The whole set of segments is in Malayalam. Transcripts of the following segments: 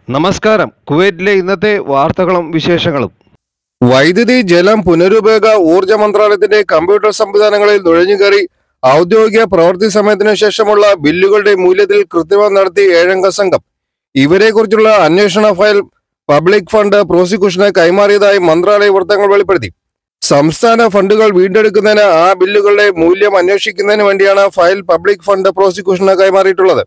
നമസ്കാരം കുവൈറ്റിലെ ഇന്നത്തെ വാർത്തകളും വിശേഷങ്ങളും വൈദ്യുതി ജലം പുനരുപയോഗ ഊർജ മന്ത്രാലയത്തിന്റെ കമ്പ്യൂട്ടർ സംവിധാനങ്ങളിൽ നുഴഞ്ഞുകയറി ഔദ്യോഗിക പ്രവൃത്തി സമയത്തിനു ശേഷമുള്ള ബില്ലുകളുടെ മൂല്യത്തിൽ കൃത്രിമം നടത്തി ഏഴംഗ സംഘം ഇവരെക്കുറിച്ചുള്ള അന്വേഷണ ഫയൽ പബ്ലിക് ഫണ്ട് പ്രോസിക്യൂഷന് കൈമാറിയതായി മന്ത്രാലയ വൃത്തങ്ങൾ വെളിപ്പെടുത്തി സംസ്ഥാന ഫണ്ടുകൾ വീണ്ടെടുക്കുന്നതിന് ആ ബില്ലുകളുടെ മൂല്യം അന്വേഷിക്കുന്നതിന് വേണ്ടിയാണ് ഫയൽ പബ്ലിക് ഫണ്ട് പ്രോസിക്യൂഷന് കൈമാറിയിട്ടുള്ളത്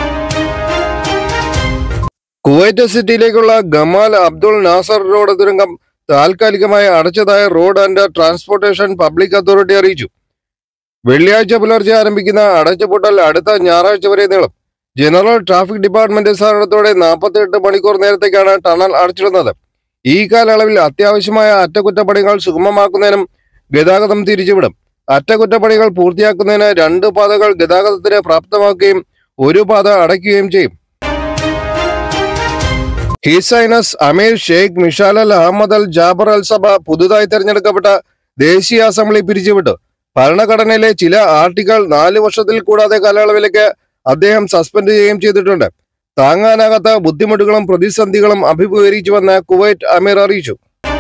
കുവൈറ്റ് സിറ്റിയിലേക്കുള്ള ഗമാൽ അബ്ദുൾ നാസർ റോഡ് തുരങ്കം താൽക്കാലികമായി അടച്ചതായ road and transportation public authority അറിയിച്ചു വെള്ളിയാഴ്ച പുലർച്ചെ ആരംഭിക്കുന്ന അടച്ചുപൂട്ടൽ അടുത്ത ഞായറാഴ്ച വരെ നീളും ജനറൽ ട്രാഫിക് ഡിപ്പാർട്ട്മെന്റ് സഹകരണത്തോടെ നാൽപ്പത്തിയെട്ട് മണിക്കൂർ നേരത്തേക്കാണ് ടണൽ അടച്ചിടുന്നത് ഈ കാലയളവിൽ അത്യാവശ്യമായ അറ്റകുറ്റപ്പണികൾ സുഗമമാക്കുന്നതിനും ഗതാഗതം തിരിച്ചുവിടും അറ്റകുറ്റപ്പണികൾ പൂർത്തിയാക്കുന്നതിന് രണ്ട് പാതകൾ ഗതാഗതത്തിന് പ്രാപ്തമാക്കുകയും ഒരു പാത അടയ്ക്കുകയും ചെയ്യും his highness Emir Sheikh Mishal Al Ahmad Al Jaber Al Sabah പുതുതായി തെരഞ്ഞെടുക്കപ്പെട്ട ദേശീയ അസംബ്ലി പിരിച്ചുവിട്ടു ഭരണഘടനയിലെ ചില ആർട്ടിക്കിൾ നാല് വർഷത്തിൽ കൂടാതെ കാലയളവിലേക്ക് അദ്ദേഹം സസ്പെൻഡ് ചെയ്യുകയും ചെയ്തിട്ടുണ്ട് താങ്ങാനാകാത്ത ബുദ്ധിമുട്ടുകളും പ്രതിസന്ധികളും അഭിമുഖീകരിച്ചുവെന്ന് കുവൈറ്റ് അമീർ അറിയിച്ചു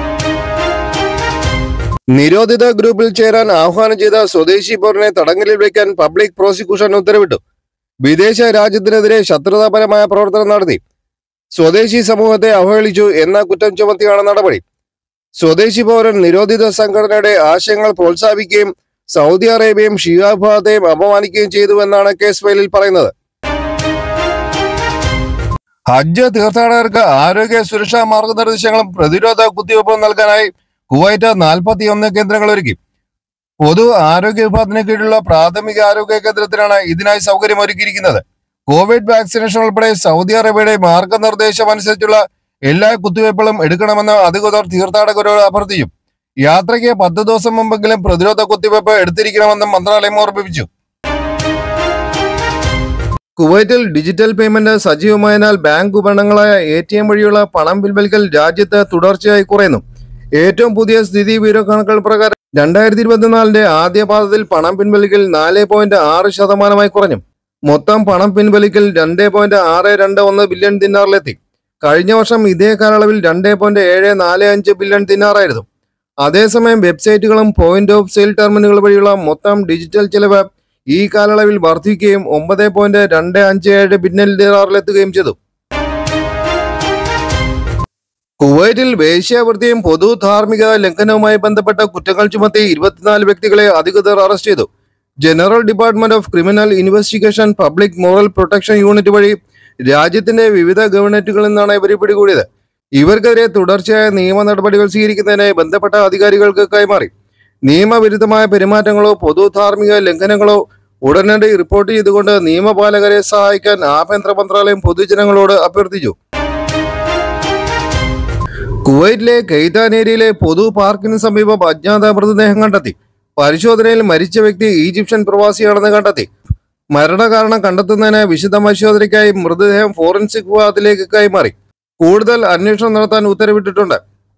നിരോധിത ഗ്രൂപ്പിൽ ചേരാൻ ആഹ്വാനം ചെയ്ത സ്വദേശി പൗരനെ തടങ്കലിൽ വയ്ക്കാൻ പബ്ലിക് പ്രോസിക്യൂഷൻ ഉത്തരവിട്ടു വിദേശ രാജ്യത്തിനെതിരെ ശത്രുതാപരമായ പ്രവർത്തനം നടത്തി സ്വദേശി സമൂഹത്തെ അവഹേളിച്ചു എന്ന കുറ്റം ചുമത്തിയാണ് നടപടി സ്വദേശി പൗരൻ നിരോധിത സംഘടനയുടെ ആശയങ്ങൾ പ്രോത്സാഹിപ്പിക്കുകയും സൗദി അറേബ്യയും ഷിയാ വിഭാഗത്തെയും അപമാനിക്കുകയും ചെയ്തുവെന്നാണ് കേസ് ഫയലിൽ പറയുന്നത് ഹജ്ജ് തീർത്ഥാടകർക്ക് ആരോഗ്യ സുരക്ഷാ മാർഗനിർദ്ദേശങ്ങളും പ്രതിരോധ കുത്തിവയ്പ്പും നൽകാനായി കുവൈറ്റ് നാൽപ്പത്തിയൊന്ന് കേന്ദ്രങ്ങൾ ഒരുക്കി പൊതു ആരോഗ്യ വിഭാഗത്തിന് കീഴിലുള്ള പ്രാഥമിക ആരോഗ്യ കേന്ദ്രത്തിലാണ് ഇതിനായി സൗകര്യം ഒരുക്കിയിരിക്കുന്നത് കോവിഡ് വാക്സിനേഷൻ ഉൾപ്പെടെ സൗദി അറേബ്യയുടെ മാർഗനിർദ്ദേശം അനുസരിച്ചുള്ള എല്ലാ കുത്തിവയ്പ്പുകളും എടുക്കണമെന്ന് അധികൃതർ തീർത്ഥാടകരോട് അഭ്യർത്ഥിച്ചു യാത്രയ്ക്ക് പത്ത് ദിവസം മുമ്പെങ്കിലും പ്രതിരോധ കുത്തിവയ്പ്പ് എടുത്തിരിക്കണമെന്നും മന്ത്രാലയം ഓർമ്മിപ്പിച്ചു കുവൈറ്റിൽ ഡിജിറ്റൽ പേയ്മെന്റ് സജീവമായതിനാൽ ബാങ്ക് ഉപകരണങ്ങളായ എ ടി എം വഴിയുള്ള പണം പിൻവലിക്കൽ രാജ്യത്ത് തുടർച്ചയായി കുറയുന്നു ഏറ്റവും പുതിയ സ്ഥിതി വിവരക്കണക്കുകൾ പ്രകാരം രണ്ടായിരത്തി ഇരുപത്തിനാലിന്റെ ആദ്യ പാദത്തിൽ പണം പിൻവലിക്കൽ നാല് പോയിന്റ് ആറ് ശതമാനമായി കുറഞ്ഞു മൊത്തം പണം പിൻവലിക്കൽ രണ്ട് പോയിന്റ് ആറ് രണ്ട് ഒന്ന് ബില്യൺ ദിനാറിലെത്തി കഴിഞ്ഞ വർഷം ഇതേ കാലയളവിൽ രണ്ട് പോയിന്റ് ഏഴ് നാല് അഞ്ച് ബില്യൺ ദിനാറായിരുന്നു അതേസമയം വെബ്സൈറ്റുകളും പോയിന്റ് ഓഫ് സെയിൽ ടെർമിനലുകൾ വഴിയുള്ള മൊത്തം ഡിജിറ്റൽ ചെലവ് ഈ കാലയളവിൽ വർദ്ധിക്കുകയും ഒമ്പത് പോയിന്റ് രണ്ട് അഞ്ച് ഏഴ് ബില്യൺ ദിനാറിലെത്തുകയും ചെയ്തു കുവൈറ്റിൽ വേശ്യാവൃത്തിയും പൊതു ധാർമ്മിക ലംഘനവുമായി ബന്ധപ്പെട്ട കുറ്റങ്ങൾ ചുമത്തി ഇരുപത്തിനാല് വ്യക്തികളെ അധികൃതർ അറസ്റ്റ് ചെയ്തു general department of criminal investigation public moral protection unit വഴി രാജ്യത്തിന്റെ വിവിധ ഗവൺമെന്റുകളിൽ നിന്നാണ് ഇവരെ പിടികൂടിയത് ഇവർക്കെതിരെ തുടർച്ചയായ നിയമ നടപടികൾ സ്വീകരിക്കുന്നതിന് ബന്ധപ്പെട്ട അധികാരികൾക്ക് കൈമാറി നിയമവിരുദ്ധമായ പെരുമാറ്റങ്ങളോ പൊതു ധാർമ്മിക ലംഘനങ്ങളോ ഉടനടി റിപ്പോർട്ട് ചെയ്തുകൊണ്ട് നിയമപാലകരെ സഹായിക്കാൻ ആഭ്യന്തര മന്ത്രാലയം പൊതുജനങ്ങളോട് അഭ്യർത്ഥിച്ചു കുവൈറ്റിലെ കെയ്താൻ ഏരിയയിലെ പൊതു പാർക്കിന് സമീപം അജ്ഞാത മൃതദേഹം കണ്ടെത്തി പരിശോധനയിൽ മരിച്ച വ്യക്തി ഈജിപ്ഷ്യൻ പ്രവാസിയാണെന്ന് കണ്ടെത്തി മരണകാരണം കണ്ടെത്തുന്നതിന് വിശദ പരിശോധനയ്ക്കായി മൃതദേഹം ഫോറൻസിക് വിഭാഗത്തിലേക്ക് കൈമാറി കൂടുതൽ അന്വേഷണം നടത്താൻ ഉത്തരവിട്ടിട്ടുണ്ട്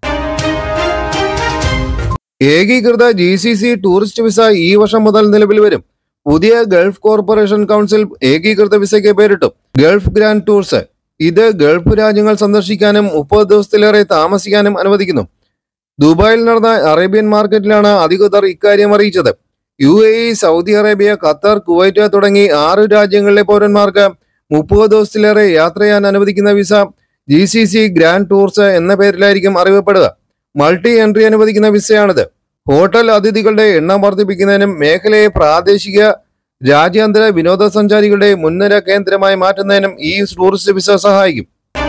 ഏകീകൃത G C C tourist visa ഈ വർഷം മുതൽ നിലവിൽ വരും പുതിയ ഗൾഫ് കോർപ്പറേഷൻ കൗൺസിൽ ഏകീകൃത വിസയ്ക്ക് പേരിട്ടു ഗൾഫ് ഗ്രാൻഡ് ടൂർസ് ഇത് ഗൾഫ് രാജ്യങ്ങൾ സന്ദർശിക്കാനും മുപ്പത് ദിവസത്തിലേറെ താമസിക്കാനും അനുവദിക്കുന്നു ദുബായിൽ നടന്ന അറേബ്യൻ മാർക്കറ്റിലാണ് അധികൃതർ ഇക്കാര്യം അറിയിച്ചത് U A E Saudi Arabia Qatar Kuwait തുടങ്ങി ആറ് രാജ്യങ്ങളിലെ പൗരന്മാർക്ക് മുപ്പത് ദിവസത്തിലേറെ യാത്ര ചെയ്യാൻ അനുവദിക്കുന്ന visa G C C Grand Tours എന്ന പേരിലായിരിക്കും അറിയപ്പെടുക മൾട്ടി എൻട്രി അനുവദിക്കുന്ന വിസയാണിത് ഹോട്ടൽ അതിഥികളുടെ എണ്ണം വർദ്ധിപ്പിക്കുന്നതിനും മേഖലയെ പ്രാദേശിക രാജ്യാന്തര വിനോദസഞ്ചാരികളുടെ മുൻനിര കേന്ദ്രമായി മാറ്റുന്നതിനും ഈ ടൂറിസ്റ്റ് വിസ സഹായിക്കും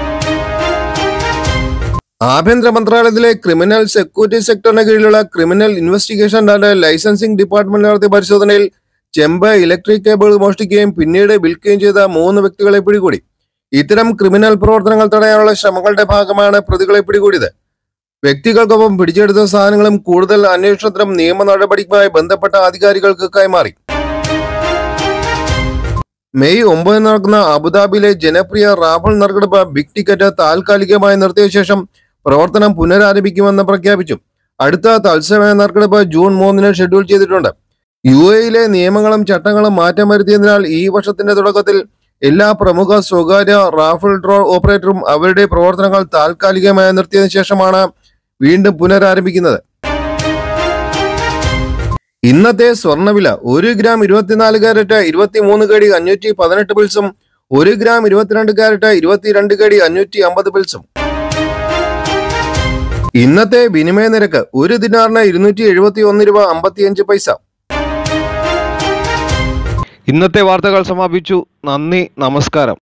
ആഭ്യന്തര മന്ത്രാലയത്തിലെ ക്രിമിനൽ സെക്യൂരിറ്റി സെക്ടറിന് കീഴിലുള്ള criminal investigation and licensing department നടത്തിയ പരിശോധനയിൽ ചെമ്പ് ഇലക്ട്രിക് കേബിൾ മോഷ്ടിക്കുകയും പിന്നീട് വിൽക്കുകയും ചെയ്ത മൂന്ന് വ്യക്തികളെ പിടികൂടി ഇത്തരം ക്രിമിനൽ പ്രവർത്തനങ്ങൾ തടയാനുള്ള ശ്രമങ്ങളുടെ ഭാഗമാണ് പ്രതികളെ പിടികൂടിയത് വ്യക്തികൾക്കൊപ്പം പിടിച്ചെടുത്ത സാധനങ്ങളും കൂടുതൽ അന്വേഷണത്തിനും നിയമ നടപടിക്കുമായി ബന്ധപ്പെട്ട അധികാരികൾക്ക് കൈമാറി മെയ് ഒമ്പതിന് നടക്കുന്ന അബുദാബിയിലെ ജനപ്രിയ റാഫൽ നറുക്കെടുപ്പ് ബിഗ് ടിക്കറ്റ് താൽക്കാലികമായി നിർത്തിയ ശേഷം പ്രവർത്തനം പുനരാരംഭിക്കുമെന്ന് പ്രഖ്യാപിച്ചു അടുത്ത തത്സമയ നറുക്കെടുപ്പ് ജൂൺ മൂന്നിന് ഷെഡ്യൂൾ ചെയ്തിട്ടുണ്ട് യു എയിലെ നിയമങ്ങളും ചട്ടങ്ങളും മാറ്റം വരുത്തിയതിനാൽ ഈ വർഷത്തിന്റെ തുടക്കത്തിൽ എല്ലാ പ്രമുഖ സ്വകാര്യ റാഫിൾ ഡ്രോ ഓപ്പറേറ്ററും അവരുടെ പ്രവർത്തനങ്ങൾ താൽക്കാലികമായി നിർത്തിയതിനു ശേഷമാണ് വീണ്ടും പുനരാരംഭിക്കുന്നത് ഇന്നത്തെ സ്വർണ്ണവില ഒരു ഗ്രാം ഇരുപത്തിനാല് കാരറ്റ് ഇരുപത്തിമൂന്ന് കടി അഞ്ഞൂറ്റി പതിനെട്ട് പിൽസും ഒരു ഗ്രാം ഇരുപത്തിരണ്ട് കാരറ്റ് ഇരുപത്തിരണ്ട് കടി അഞ്ഞൂറ്റി അമ്പത് പിൽസും ഇന്നത്തെ വിനിമയ നിരക്ക് ഒരു ദിനാറിന് ഇരുന്നൂറ്റി എഴുപത്തി ഒന്ന് രൂപ അമ്പത്തിയഞ്ച് പൈസ ഇന്നത്തെ വാർത്തകൾ സമാപിച്ചു നന്ദി നമസ്കാരം